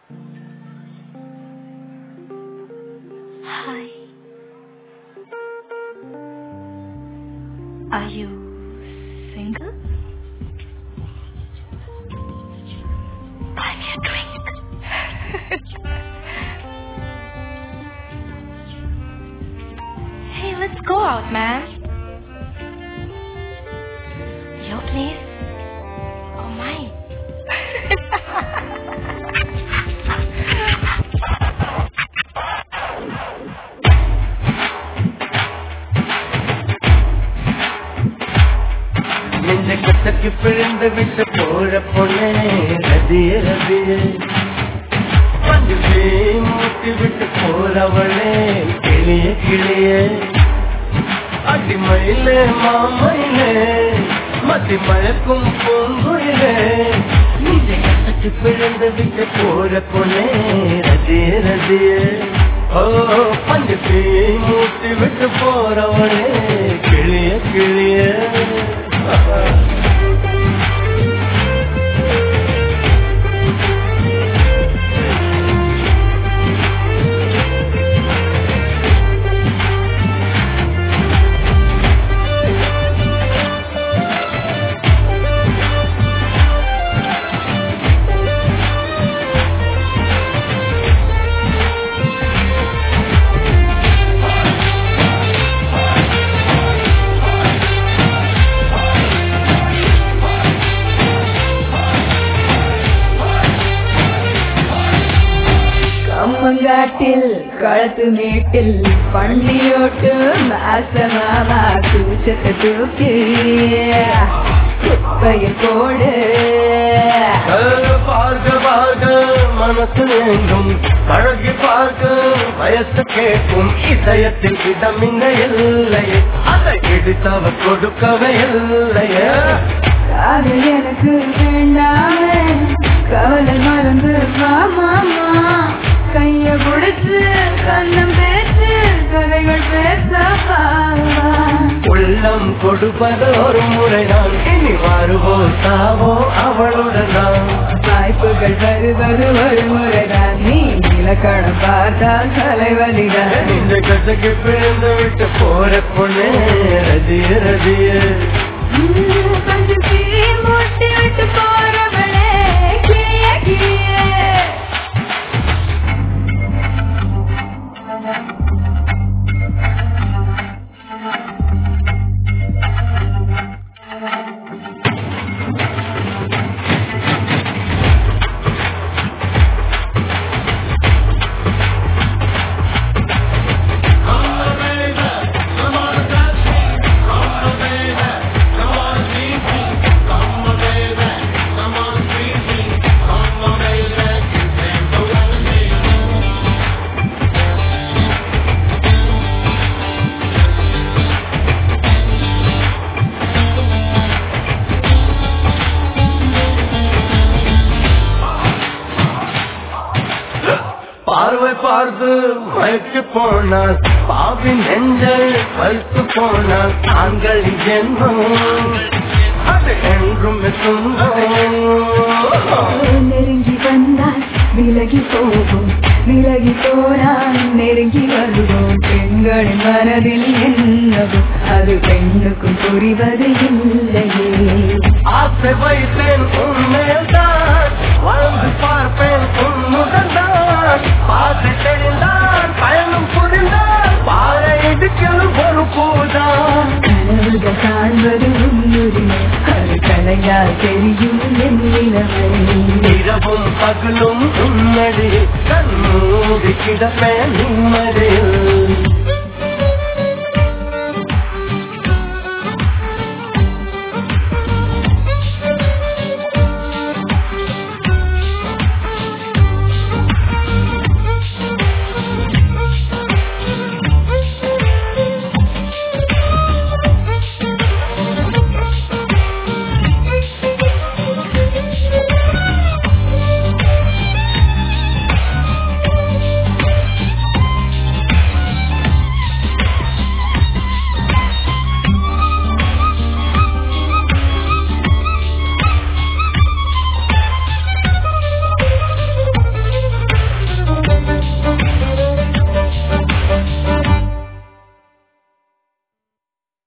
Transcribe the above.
Hi. Are you single? Buy me a drink. hey, let's go out, man. Your place or mine? நெஞ்ச கட்டக்கு பிழிந்து விட்டு போற பொண்ணே ரதிய ரதிய பஞ்சு மூட்டி விட்டு போறவளே கிளிய கிளிய அடிமயிலே மாமயிலே மதி மயக்கும் பூங்குயிலே நெஞ்ச கட்டக்கு பிழிந்து விட்டு போற பொண்ணே ரதிய ரதிய ஓ பஞ்சு மூட்டி விட்டு போறவளே கிளிய கிளிய കമ്മങ്കാട്ടിൽ കളത്തു നീട്ടിൽ പള്ളിയോട്ട് മാസമാമാ തൂച്ചത്ത് തൂക്കി കുപ്പയിൽ പോട് பார்க்க பார்க்க மனசு வேண்டும் பழகி பார்க்க வயசு கேட்கும் இதயத்தில் இடமிங்க இல்லையே அதை இடித்தவ கொடுக்கவே இல்லையே அது எனக்கு வேண்டாமே கவலை மறந்து வா மாமா கைய பிடிச்சு கண்ணம் பேச்சு கதைகள் பேச வா, வா. உள்ளம் கொடுப்பது ஒரு முறைதான் இனி வருவோ சாவோ அவளுடன் தான் வாய்ப்புகள் வருவது ஒரு முறைதான் நீ இலக்கணம் பார்த்தால் தலைவலிதான் இந்த கதைக்கு பிறந்து விட்டு போற பொண்ணே ரதிய ரதிய கொஞ்சம் தீ மூட்டி விட்டு போறவளே கிளிய கிளிய பார்வை பார்த்து மயக்கு போனால் பாவின் நெஞ்சல் வைத்து போனால் தாங்கள் ஜென்மம் அது என்றும் துன்பம் நெருங்கி வந்தால் விலகி போகும் விலகி போனால் நெருங்கி வருவோம் பெண்களின் மனதில் என்னவோ அது பெண்ணுக்கும் புரிவது இல்லையே ஆசை வைத்தேன் உண்மையில்தான் வாழ்ந்து பார்ப்பேன் உன்னுடன் தான் பாதை தெரிந்தான் பயணம் புரிந்தான் பாறை இடுக்கலும் ஒரு பூதான் கனவுகள் காண்பது உன்னுரிமை அது கலையால் தெரியும் என் நிலைமை இரவும் பகலும் உன்னடி கண்மூடி கிடப்பேன் நிம்மதியில்